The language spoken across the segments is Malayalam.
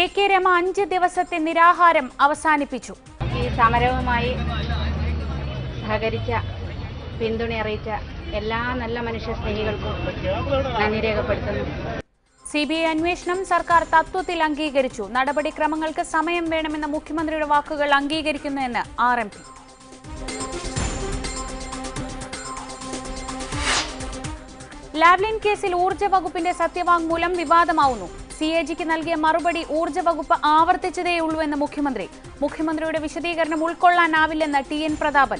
കെ രമ അഞ്ച് ദിവസത്തെ നിരാഹാരം അവസാനിപ്പിച്ചു ഈ സമരവുമായി സഹകരിച്ച പിന്തുണ അറിയിച്ച എല്ലാ നല്ല മനുഷ്യ സ്നേഹികൾക്കും നന്ദി രേഖപ്പെടുത്തുന്നു സി ബി ഐ അന്വേഷണം സർക്കാർ തത്വത്തിൽ അംഗീകരിച്ചു നടപടിക്രമങ്ങൾക്ക് സമയം വേണമെന്ന മുഖ്യമന്ത്രിയുടെ വാക്കുകൾ അംഗീകരിക്കുന്നുവെന്ന് ആർ എം പി ലാവ്ലിൻ കേസിൽ ഊർജ്ജ വകുപ്പിന്റെ സത്യവാങ്മൂലം വിവാദമാവുന്നു സി എ ജിക്ക് നൽകിയ മറുപടി ഊർജ്ജ വകുപ്പ് ആവർത്തിച്ചതേയുള്ളൂവെന്ന് മുഖ്യമന്ത്രി മുഖ്യമന്ത്രിയുടെ വിശദീകരണം ഉൾക്കൊള്ളാനാവില്ലെന്ന് ടി എൻ പ്രതാപൻ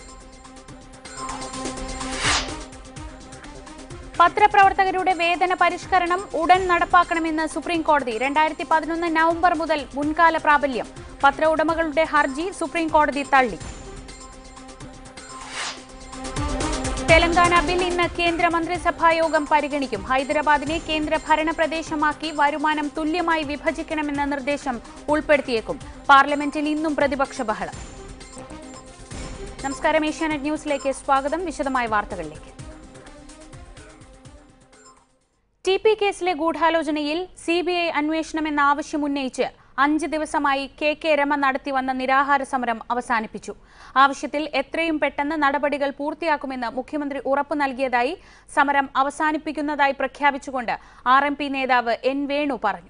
പത്രപ്രവർത്തകരുടെ വേതന പരിഷ്കരണം ഉടൻ നടപ്പാക്കണമെന്ന് സുപ്രീം കോടതി രണ്ടായിരത്തി പതിനൊന്ന് നവംബർ മുതൽ മുൻകാല പ്രാബല്യം പത്ര ഉടമകളുടെ ഹർജി സുപ്രീം കോടതി തള്ളി തെലങ്കാന ബിൽ ഇന്ന് കേന്ദ്ര മന്ത്രിസഭാ യോഗം പരിഗണിക്കും ഹൈദരാബാദിനെ കേന്ദ്ര ഭരണ പ്രദേശമാക്കി വരുമാനം തുല്യമായി വിഭജിക്കണമെന്ന നിർദ്ദേശം ഉൾപ്പെടുത്തിയേക്കും പാർലമെന്റിൽ ഇന്നും പ്രതിപക്ഷ ബഹളം നമസ്കാരം ഏഷ്യാനെറ്റ് ന്യൂസിലേക്ക് സ്വാഗതം വിശദമായ വാർത്തകളിലേക്ക് ടി പി കേസിലെ ഗൂഢാലോചനയിൽ സി ബി ഐ അന്വേഷണമെന്ന ആവശ്യം ഉന്നയിച്ച് അഞ്ച് ദിവസമായി കെ കെ രമ നടത്തിവന്ന നിരാഹാര സമരം അവസാനിപ്പിച്ചു ആവശ്യത്തിൽ എത്രയും പെട്ടെന്ന് നടപടികൾ പൂർത്തിയാക്കുമെന്ന് മുഖ്യമന്ത്രി ഉറപ്പു നൽകിയതായി സമരം അവസാനിപ്പിക്കുന്നതായി പ്രഖ്യാപിച്ചുകൊണ്ട് ആർ എം പി നേതാവ് എൻ വേണു പറഞ്ഞു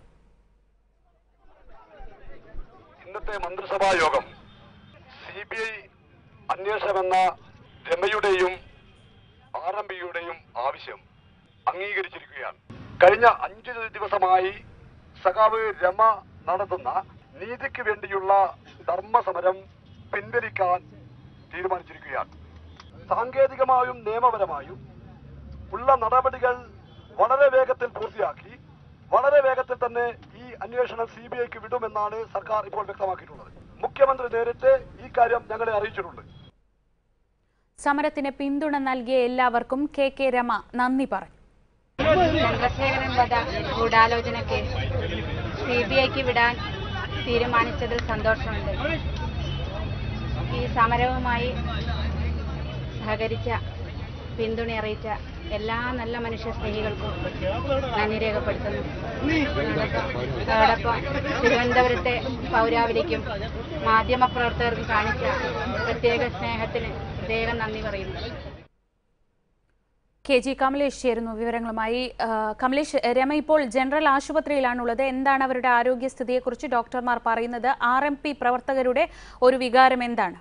ഇന്നത്തെ മന്ത്രിസഭാ യോഗം സി ബി ഐ അന്വേഷണമെന്ന രമയുടെയും ആർ എം പിയുടെയും ആവശ്യം അംഗീകരിച്ചിരിക്കുകയാണ് കഴിഞ്ഞ അഞ്ച് ദിവസമായി സഖാവ് രമ നടത്തുന്ന നീതിക്ക് വേണ്ടിയുള്ള ധർമ്മസമരം പിൻവലിക്കാൻ തീരുമാനിച്ചിരിക്കുകയാണ് സാങ്കേതികമായും നിയമപരമായും ഉള്ള നടപടികൾ വളരെ വേഗത്തിൽ പൂർത്തിയാക്കി വളരെ വേഗത്തിൽ തന്നെ ഈ അന്വേഷണം സി ബി ഐക്ക് വിടുമെന്നാണ് സർക്കാർ ഇപ്പോൾ വ്യക്തമാക്കിയിട്ടുള്ളത് മുഖ്യമന്ത്രി നേരിട്ട് ഈ കാര്യം ഞങ്ങളെ അറിയിച്ചിട്ടുണ്ട് സമരത്തിന് പിന്തുണ നൽകിയ എല്ലാവർക്കും കെ കെ രമ നന്ദി പറഞ്ഞു ചന്ദ്രശേഖരൻ വധ ഗൂഢാലോചന കേസ് സി ബി ഐക്ക് വിടാൻ തീരുമാനിച്ചതിൽ സന്തോഷമുണ്ട് ഈ സമരവുമായി സഹകരിച്ച പിന്തുണ അറിയിച്ച എല്ലാ നല്ല മനുഷ്യ സ്നേഹികൾക്കും നന്ദി രേഖപ്പെടുത്തുന്നു അതോടൊപ്പം തിരുവനന്തപുരത്തെ പൗരാവലിക്കും മാധ്യമപ്രവർത്തകർക്കും കാണിച്ച പ്രത്യേക സ്നേഹത്തിന് പ്രത്യേകം നന്ദി പറയുന്നു കെ ജി കമലേഷ് ചേരുന്നു വിവരങ്ങളുമായി ആ, കമലേഷ് രമ ഇപ്പോൾ ജനറൽ ആശുപത്രിയിലാണുള്ളത് എന്താണ് അവരുടെ ആരോഗ്യസ്ഥിതിയെക്കുറിച്ച് ഡോക്ടർമാർ പറയുന്നത് ആർ എം പി പ്രവർത്തകരുടെ ഒരു വികാരം എന്താണ്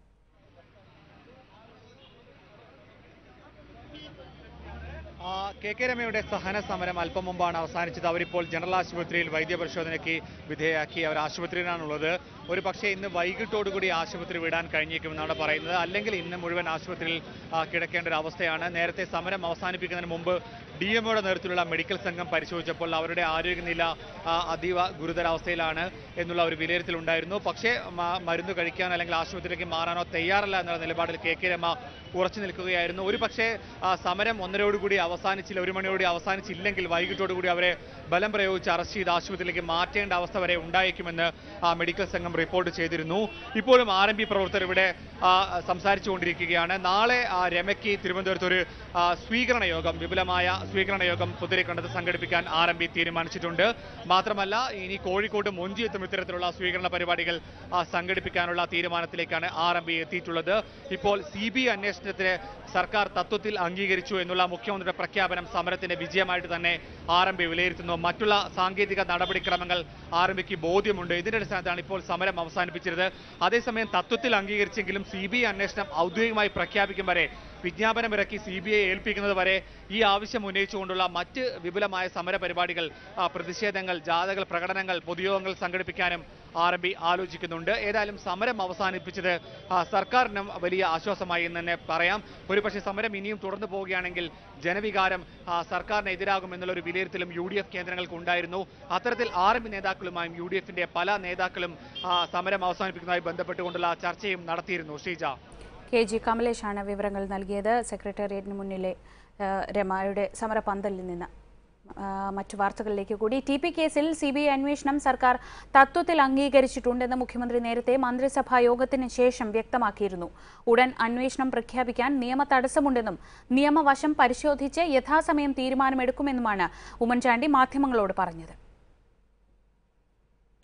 ആ, കെ കെ രമയുടെ സഹന സമരം അല്പം മുമ്പാണ് അവസാനിച്ചത് അവരിപ്പോൾ ജനറൽ ആശുപത്രിയിൽ വൈദ്യപരിശോധനയ്ക്ക് വിധേയമാക്കി അവർ ആശുപത്രിയിലാണുള്ളത് ഒരു പക്ഷേ ഇന്ന് വൈകിട്ടോടുകൂടി ആശുപത്രി വിടാൻ കഴിഞ്ഞേക്കുമെന്നാണ് പറയുന്നത് അല്ലെങ്കിൽ ഇന്ന് മുഴുവൻ ആശുപത്രിയിൽ ആ, കിടക്കേണ്ട ഒരു അവസ്ഥയാണ് നേരത്തെ സമരം അവസാനിപ്പിക്കുന്നതിന് മുമ്പ് ഡി എംഒയുടെ നേതൃത്വത്തിലുള്ള മെഡിക്കൽ സംഘം പരിശോധിച്ചപ്പോൾ അവരുടെ ആരോഗ്യനില ആ, അതീവ ഗുരുതരാവസ്ഥയിലാണ് എന്നുള്ള ഒരു വിലയിരുത്തലുണ്ടായിരുന്നു പക്ഷേ മ- മരുന്ന് കഴിക്കാൻ അല്ലെങ്കിൽ ആശുപത്രിയിലേക്ക് മാറാനോ തയ്യാറല്ല എന്നുള്ള നിലപാടിൽ കെ കെ രമ ഉറച്ചു നിൽക്കുകയായിരുന്നു ഒരു പക്ഷേ ആ, സമരം ഒന്നരയോടുകൂടി അവസാനിച്ചില്ല ഒരു മണിയോടുകൂടി അവസാനിച്ചില്ലെങ്കിൽ വൈകിട്ടോടുകൂടി അവരെ ബലം പ്രയോഗിച്ച് അറസ്റ്റ് ചെയ്ത് ആശുപത്രിയിലേക്ക് മാറ്റേണ്ട അവസ്ഥ വരെ ഉണ്ടായേക്കുമെന്ന് ആ മെഡിക്കൽ സംഘം റിപ്പോർട്ട് ചെയ്തിരുന്നു ഇപ്പോഴും ആർ എം പി പ്രവർത്തകർ ഇവിടെ ആ, സംസാരിച്ചുകൊണ്ടിരിക്കുകയാണ് നാളെ ആ, രമയ്ക്ക് തിരുവനന്തപുരത്ത് ഒരു ആ, സ്വീകരണ യോഗം വിപുലമായ സ്വീകരണ യോഗം കുതിരക്കണ്ടത്ത് സംഘടിപ്പിക്കാൻ ആർ എം പി തീരുമാനിച്ചിട്ടുണ്ട് മാത്രമല്ല ഇനി കോഴിക്കോട് മൊഞ്ചിയെത്തും ഇത്തരത്തിലുള്ള സ്വീകരണ പരിപാടികൾ ആ, സംഘടിപ്പിക്കാനുള്ള തീരുമാനത്തിലേക്കാണ് ആർ എം പി എത്തിയിട്ടുള്ളത് ഇപ്പോൾ സി ബി ഐ അന്വേഷണത്തിന് സർക്കാർ തത്വത്തിൽ അംഗീകരിച്ചു എന്നുള്ള മുഖ്യമന്ത്രിയുടെ പ്രഖ്യാപനം സമരത്തിന്റെ വിജയമായിട്ട് തന്നെ ആർ എം പി വിലയിരുത്തുന്നു മറ്റുള്ള സാങ്കേതിക നടപടിക്രമങ്ങൾ ആർ എം പിക്ക് ബോധ്യമുണ്ട് ഇതിന്റെ അടിസ്ഥാനത്താണ് ഇപ്പോൾ സമരം അവസാനിപ്പിച്ചത് അതേസമയം തത്വത്തിൽ അംഗീകരിച്ചെങ്കിലും സി ബി ഐ അന്വേഷണം ഔദ്യോഗികമായി പ്രഖ്യാപിക്കും വരെ വിജ്ഞാപനം ഇറക്കി സി ബി ഐ ഏൽപ്പിക്കുന്നത് വരെ ഈ ആവശ്യം ഉന്നയിച്ചുകൊണ്ടുള്ള മറ്റ് വിപുലമായ സമര പരിപാടികൾ ആ, പ്രതിഷേധങ്ങൾ ജാഥകൾ പ്രകടനങ്ങൾ പൊതുയോഗങ്ങൾ സംഘടിപ്പിക്കാനും ആർ എം പി ആലോചിക്കുന്നുണ്ട് ഏതായാലും സമരം അവസാനിപ്പിച്ചത് ആ, സർക്കാരിനും വലിയ ആശ്വാസമായി എന്ന് തന്നെ പറയാം ഒരുപക്ഷെ സമരം ഇനിയും തുടർന്നു പോവുകയാണെങ്കിൽ ജനവികാരം ആ, സർക്കാരിന് എതിരാകുമെന്നുള്ള ഒരു വിലയിരുത്തലും യു ഡി എഫ് കേന്ദ്രങ്ങൾക്ക് ഉണ്ടായിരുന്നു അത്തരത്തിൽ ആർ എം പി നേതാക്കളുമായും യു ഡി എഫിന്റെ പല നേതാക്കളും ആ, സമരം അവസാനിപ്പിക്കുന്നതുമായി ബന്ധപ്പെട്ടുകൊണ്ടുള്ള ചർച്ചയും നടത്തിയിരുന്നു ഷീജ കെ ജി കമലേഷാണ് വിവരങ്ങൾ നൽകിയത് സെക്രട്ടേറിയറ്റിന് മുന്നിലെ ആ, രമയുടെ സമരപന്തലിൽ നിന്ന് ആ, മറ്റു വാർത്തകളിലേക്ക് കൂടി ടി പി കേസിൽ സി ബി ഐ അന്വേഷണം സർക്കാർ തത്വത്തിൽ അംഗീകരിച്ചിട്ടുണ്ടെന്ന് മുഖ്യമന്ത്രി നേരത്തെ മന്ത്രിസഭാ യോഗത്തിന് ശേഷം വ്യക്തമാക്കിയിരുന്നു ഉടൻ അന്വേഷണം പ്രഖ്യാപിക്കാൻ നിയമ തടസ്സമുണ്ടെന്നും നിയമവശം പരിശോധിച്ച് യഥാസമയം തീരുമാനമെടുക്കുമെന്നുമാണ് ഉമ്മൻചാണ്ടി മാധ്യമങ്ങളോട് പറഞ്ഞത്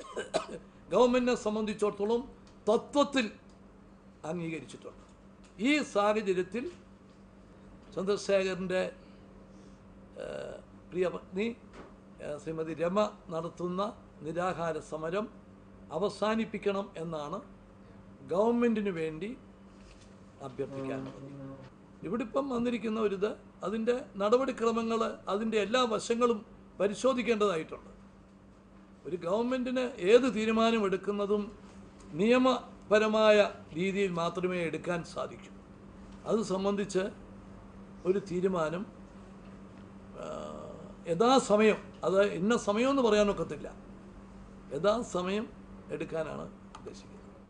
ഗവൺമെൻറ്റിനെ സംബന്ധിച്ചിടത്തോളം തത്വത്തിൽ അംഗീകരിച്ചിട്ടുണ്ട് ഈ സാഹചര്യത്തിൽ ചന്ദ്രശേഖരൻ്റെ ഏഹ്, പ്രിയപത്നി ഏഹ്, ശ്രീമതി രമ നടത്തുന്ന നിരാഹാര സമരം അവസാനിപ്പിക്കണം എന്നാണ് ഗവൺമെൻറ്റിന് വേണ്ടി അഭ്യർത്ഥിക്കാനുള്ളത് ഇവിടെ ഇപ്പം വന്നിരിക്കുന്ന ഒരിത് അതിൻ്റെ നടപടിക്രമങ്ങൾ അതിൻ്റെ എല്ലാ വശങ്ങളും പരിശോധിക്കേണ്ടതായിട്ടുണ്ട് ഒരു ഗവൺമെൻറ്റിന് ഏത് തീരുമാനം എടുക്കുന്നതും നിയമപരമായ രീതിയിൽ മാത്രമേ എടുക്കാൻ സാധിക്കൂ അത് സംബന്ധിച്ച് ഒരു തീരുമാനം ആ, യഥാസമയം അത് ഇന്ന സമയമെന്ന് പറയാനൊക്കത്തില്ല യഥാസമയം എടുക്കാനാണ് ഉദ്ദേശിക്കുന്നത്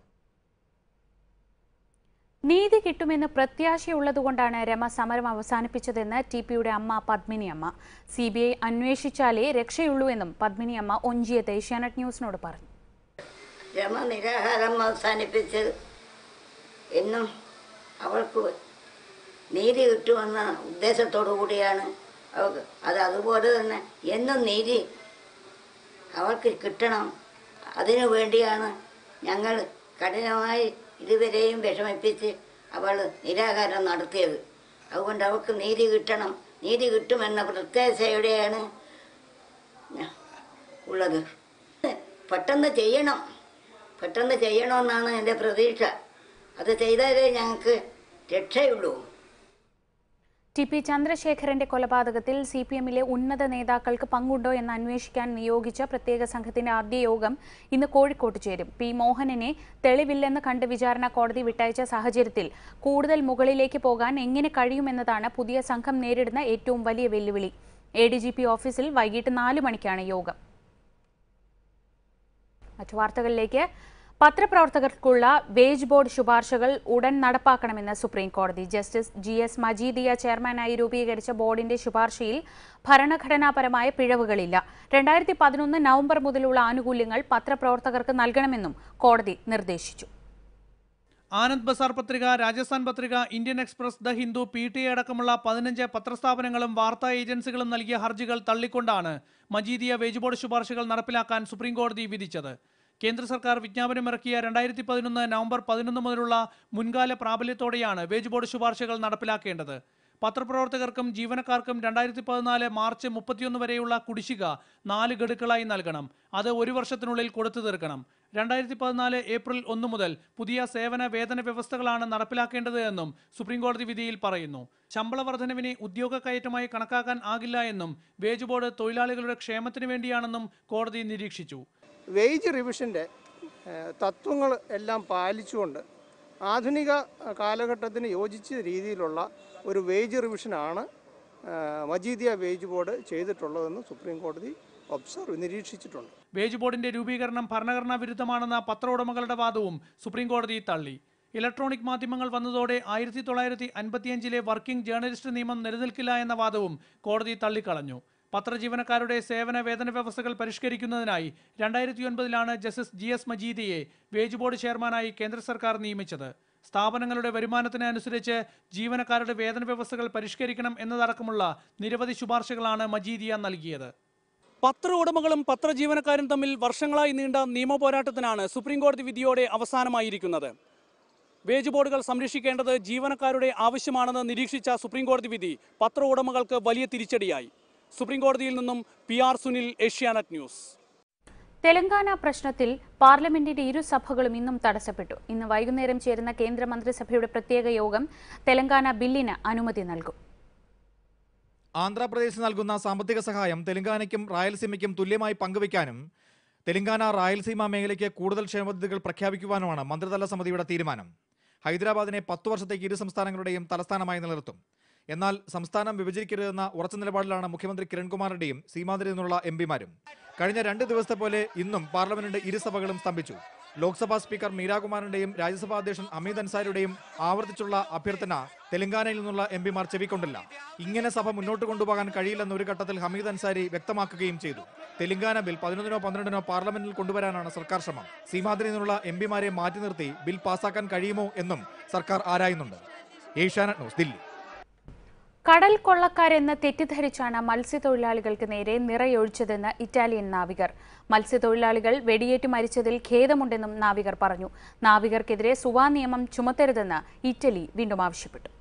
നീതി കിട്ടുമെന്ന് പ്രത്യാശയുള്ളതുകൊണ്ടാണ് രമ സമരം അവസാനിപ്പിച്ചതെന്ന് ടി പിയുടെ അമ്മ പത്മിനി അമ്മ സി ബി ഐ അന്വേഷിച്ചാലേ രക്ഷയുള്ളൂ എന്നും പത്മിനി അമ്മ ഒഞ്ചിയത്ത് ഏഷ്യാനെറ്റ് ന്യൂസിനോട് പറഞ്ഞു രമ നിരാഹാരം അവസാനിപ്പിച്ച് എന്നും അവൾക്ക് നീതി കിട്ടുമെന്ന ഉദ്ദേശത്തോടു കൂടിയാണ് അവൾക്ക് അത് അതുപോലെ തന്നെ എന്നും നീതി അവൾക്ക് കിട്ടണം അതിനു വേണ്ടിയാണ് ഞങ്ങൾ കഠിനമായി ഇതുവരെയും വിഷമിപ്പിച്ച് അവൾ നിരാഹാരം നടത്തിയത് അതുകൊണ്ട് അവൾക്ക് നീതി കിട്ടണം നീതി കിട്ടുമെന്ന പ്രത്യാശയോടെയാണ് ഞ- ഉള്ളത് പെട്ടെന്ന് ചെയ്യണം പെട്ടെന്ന് ചെയ്യണമെന്നാണ് എൻ്റെ പ്രതീക്ഷ അത് ചെയ്താലേ ഞങ്ങൾക്ക് രക്ഷയുള്ളൂ ടി പി ചന്ദ്രശേഖരന്റെ കൊലപാതകത്തിൽ സി പി എമ്മിലെ ഉന്നത നേതാക്കൾക്ക് പങ്കുണ്ടോ എന്ന് അന്വേഷിക്കാൻ നിയോഗിച്ച പ്രത്യേക സംഘത്തിന്റെ ആദ്യ യോഗം ഇന്ന് കോഴിക്കോട്ട് ചേരും പി മോഹനനെ തെളിവില്ലെന്ന് കണ്ട് വിചാരണ കോടതി വിട്ടയച്ച സാഹചര്യത്തിൽ കൂടുതൽ മുകളിലേക്ക് പോകാൻ എങ്ങനെ കഴിയുമെന്നതാണ് പുതിയ സംഘം നേരിടുന്ന ഏറ്റവും വലിയ വെല്ലുവിളി എ ഡി ജി പി ഓഫീസിൽ വൈകിട്ട് നാല് മണിക്കാണ് യോഗം മറ്റു വാർത്തകളിലേക്ക് പത്രപ്രവർത്തകർക്കുള്ള വേജ് ബോർഡ് ശുപാർശകൾ ഉടൻ നടപ്പാക്കണമെന്ന് സുപ്രീം കോടതി ജസ്റ്റിസ് ജി എസ് മജീദിയ ചെയർമാനായി രൂപീകരിച്ച ബോർഡിന്റെ ശുപാർശയിൽ ഭരണഘടനാപരമായ പിഴവുകളില്ല രണ്ടായിരത്തി പതിനൊന്ന് നവംബർ മുതലുള്ള ആനുകൂല്യങ്ങൾ പത്രപ്രവർത്തകർക്ക് നൽകണമെന്നും കോടതി നിർദ്ദേശിച്ചു Anand Bazar Patrika Rajasthan Patrika Indian Express the Hindu P T A അടക്കമുള്ള പതിനഞ്ച് പത്രസ്ഥാപനങ്ങളും വാർത്താ ഏജൻസികളും നൽകിയ ഹർജികൾ തള്ളിക്കൊണ്ടാണ് മജീദിയ വേജ് ബോർഡ് ശുപാർശകൾ നടപ്പിലാക്കാൻ സുപ്രീം കോടതി വിധിച്ചത് കേന്ദ്ര സർക്കാർ വിജ്ഞാപനമിറക്കിയ രണ്ടായിരത്തി പതിനൊന്ന് നവംബർ പതിനൊന്ന് മുതലുള്ള മുൻകാല പ്രാബല്യത്തോടെയാണ് വേജ് ബോർഡ് ശുപാർശകൾ നടപ്പിലാക്കേണ്ടത് പത്രപ്രവർത്തകർക്കും ജീവനക്കാർക്കും രണ്ടായിരത്തി പതിനാല് മാർച്ച് മുപ്പത്തിയൊന്ന് വരെയുള്ള കുടിശ്ശിക നാല് ഗഡുക്കളായി നൽകണം അത് ഒരു വർഷത്തിനുള്ളിൽ കൊടുത്തു തീർക്കണം രണ്ടായിരത്തി പതിനാല് ഏപ്രിൽ ഒന്ന് മുതൽ പുതിയ സേവന വേതന വ്യവസ്ഥകളാണ് നടപ്പിലാക്കേണ്ടത് എന്നും സുപ്രീംകോടതി വിധിയിൽ പറയുന്നു ശമ്പള വർധനവിനെ ഉദ്യോഗ കയറ്റമായി കണക്കാക്കാൻ ആകില്ല എന്നും വേജ് ബോർഡ് തൊഴിലാളികളുടെ ക്ഷേമത്തിന് വേണ്ടിയാണെന്നും കോടതി നിരീക്ഷിച്ചു വേജ് റിവിഷൻ്റെ തത്വങ്ങൾ എല്ലാം പാലിച്ചുകൊണ്ട് ആധുനിക ഏഹ്, കാലഘട്ടത്തിന് യോജിച്ച രീതിയിലുള്ള ഒരു വേജ് റിവിഷനാണ് ഏഹ്, മജീദിയ വേജ് ബോർഡ് ചെയ്തിട്ടുള്ളതെന്ന് സുപ്രീം കോടതി ഒബ്സർവ് നിരീക്ഷിച്ചിട്ടുണ്ട് വേജ് ബോർഡിന്റെ രൂപീകരണം ഭരണഘടനാ വിരുദ്ധമാണെന്ന പത്ര ഉടമകളുടെ വാദവും സുപ്രീം കോടതി തള്ളി ഇലക്ട്രോണിക് മാധ്യമങ്ങൾ വന്നതോടെ ആയിരത്തി തൊള്ളായിരത്തി അൻപത്തിയഞ്ചിലെ വർക്കിംഗ് ജേർണലിസ്റ്റ് നിയമം നിലനിൽക്കില്ല എന്ന വാദവും കോടതി തള്ളിക്കളഞ്ഞു പത്രജീവനക്കാരുടെ സേവന വേതന വ്യവസ്ഥകൾ പരിഷ്കരിക്കുന്നതിനായി രണ്ടായിരത്തി ഒൻപതിലാണ് ജസ്റ്റിസ് ജി എസ് മജീദിയെ വേജ് ബോർഡ് ചെയർമാനായി കേന്ദ്ര സർക്കാർ നിയമിച്ചത് സ്ഥാപനങ്ങളുടെ വരുമാനത്തിന് അനുസരിച്ച് ജീവനക്കാരുടെ വേതന വ്യവസ്ഥകൾ പരിഷ്കരിക്കണം എന്നതടക്കമുള്ള നിരവധി ശുപാർശകളാണ് മജീദിയ നൽകിയത് പത്ര ഉടമകളും പത്രജീവനക്കാരും തമ്മിൽ വർഷങ്ങളായി നീണ്ട നിയമ പോരാട്ടത്തിനാണ് സുപ്രീം കോടതി വിധിയോടെ അവസാനമായിരിക്കുന്നത് വേജ് ബോർഡുകൾ സംരക്ഷിക്കേണ്ടത് ജീവനക്കാരുടെ ആവശ്യമാണെന്ന് നിരീക്ഷിച്ച സുപ്രീം കോടതി വിധി പത്ര ഉടമകൾക്ക് വലിയ തിരിച്ചടിയായി സുപ്രീം കോടതിയിൽ നിന്നും P R Sunil Asianet news Telangana പ്രശ്നത്തിൽ പാർലമെന്റിന്റെ ഇരു സഭകളും ഇന്നും തടസ്സപ്പെട്ടു ഇന്ന് വൈകുന്നേരം ചേരുന്ന കേന്ദ്ര മന്ത്രിസഭയുടെ പ്രത്യേക യോഗം തെലങ്കാന ബില്ലിന് അനുമതി നൽകും ആന്ധ്രാപ്രദേശ് നൽകുന്ന സാമ്പത്തിക സഹായം തെലങ്കാനയ്ക്കും റായലസീമയ്ക്കും തുല്യമായി പങ്കുവയ്ക്കാനും തെലങ്കാന റായലസീമ മേഖലയ്ക്ക് കൂടുതൽ ക്ഷേമപദ്ധതികൾ പ്രഖ്യാപിക്കുവാനുമാണ് മന്ത്രിതല സമിതിയുടെ തീരുമാനം ഹൈദരാബാദിനെ പത്തു വർഷത്തേക്ക് ഇരു സംസ്ഥാനങ്ങളുടെയും തലസ്ഥാനമായി നിലനിർത്തും എന്നാൽ സംസ്ഥാനം വിഭജിക്കരുതെന്ന ഉറച്ച നിലപാടിലാണ് മുഖ്യമന്ത്രി കിരൺകുമാർ റെഡ്ഡിയും സീമാതിരിൽ നിന്നുള്ള എം പിമാരും കഴിഞ്ഞ രണ്ട് ദിവസത്തെ പോലെ ഇന്നും പാർലമെന്റിന്റെ ഇരുസഭകളും സ്തംഭിച്ചു ലോക്സഭാ സ്പീക്കർ മീരാകുമാറിന്റെയും രാജ്യസഭാ അധ്യക്ഷൻ അമീത് അൻസാരിയുടെയും ആവർത്തിച്ചുള്ള അഭ്യർത്ഥന തെലങ്കാനയിൽ നിന്നുള്ള എം പിമാർ ചെവിക്കൊണ്ടില്ല ഇങ്ങനെ സഭ മുന്നോട്ട് കൊണ്ടുപോകാൻ കഴിയില്ലെന്ന് ഒരു ഘട്ടത്തിൽ ഹമീദ് അൻസാരി വ്യക്തമാക്കുകയും ചെയ്തു തെലങ്കാന ബിൽ പതിനൊന്നിനോ പന്ത്രണ്ടിനോ പാർലമെന്റിൽ കൊണ്ടുവരാനാണ് സർക്കാർ ശ്രമം സീമാതിരിൽ നിന്നുള്ള എം പിമാരെ മാറ്റി നിർത്തി ബിൽ പാസാക്കാൻ കഴിയുമോ എന്നും സർക്കാർ ആരായുന്നുണ്ട് ഏഷ്യാനെറ്റ് ന്യൂസ് ദില്ലി കടൽ കൊള്ളക്കാരെന്ന് തെറ്റിദ്ധരിച്ചാണ് മത്സ്യത്തൊഴിലാളികൾക്ക് നേരെ നിറയൊഴിച്ചതെന്ന് ഇറ്റാലിയൻ നാവികർ മത്സ്യത്തൊഴിലാളികൾ വെടിയേറ്റ് മരിച്ചതിൽ ഖേദമുണ്ടെന്നും നാവികർ പറഞ്ഞു നാവികർക്കെതിരെ സുവാ നിയമം ചുമത്തരുതെന്ന് ഇറ്റലി വീണ്ടും ആവശ്യപ്പെട്ടു